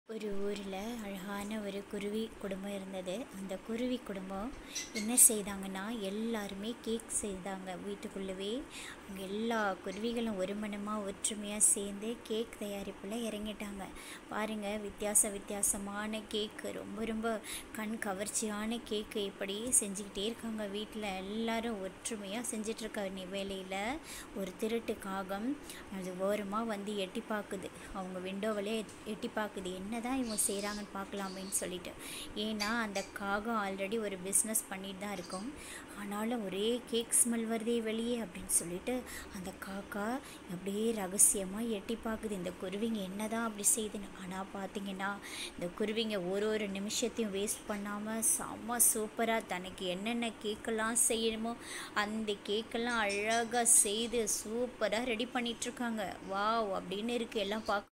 ஒரு ஊரில் அழகான ஒரு குருவி குடும்பம் இருந்தது அந்த குருவி குடும்பம் என்ன செய்தாங்கன்னா எல்லாருமே கேக் செய்தாங்க வீட்டுக்குள்ளவே அங்கே எல்லா குருவிகளும் ஒரு மனமாக ஒற்றுமையாக சேர்ந்து கேக் தயாரிப்பில் இறங்கிட்டாங்க பாருங்கள் வித்தியாச வித்தியாசமான கேக்கு ரொம்ப ரொம்ப கண் கவர்ச்சியான கேக்கு இப்படி செஞ்சுக்கிட்டே இருக்காங்க வீட்டில் எல்லாரும் ஒற்றுமையாக செஞ்சிட்ருக்க வேலையில் ஒரு திருட்டு காகம் அது ஓரமாக வந்து எட்டி பார்க்குது அவங்க விண்டோவிலே எட்டி பார்க்குது என்னதான் இவங்க செய்கிறாங்கன்னு பார்க்கலாமேன்னு சொல்லிட்டு ஏன்னா அந்த காகம் ஆல்ரெடி ஒரு பிஸ்னஸ் பண்ணிட்டு தான் இருக்கும் ஆனாலும் ஒரே கேக் ஸ்மெல் வருதே வெளியே அப்படின்னு சொல்லிட்டு அந்த காக்கா அப்படியே ரகசியமாக எட்டி பார்க்குது இந்த குருவிங்க என்னதான் அப்படி செய்யுதுன்னு ஆனால் பார்த்தீங்கன்னா இந்த குருவிங்க ஒரு ஒரு நிமிஷத்தையும் வேஸ்ட் பண்ணாமல் செம்ம சூப்பராக தனக்கு என்னென்ன கேக்கெல்லாம் செய்யணுமோ அந்த கேக்கெல்லாம் அழகாக செய்து சூப்பராக ரெடி பண்ணிகிட்ருக்காங்க வாவ் அப்படின்னு இருக்குது எல்லாம் பார்க்க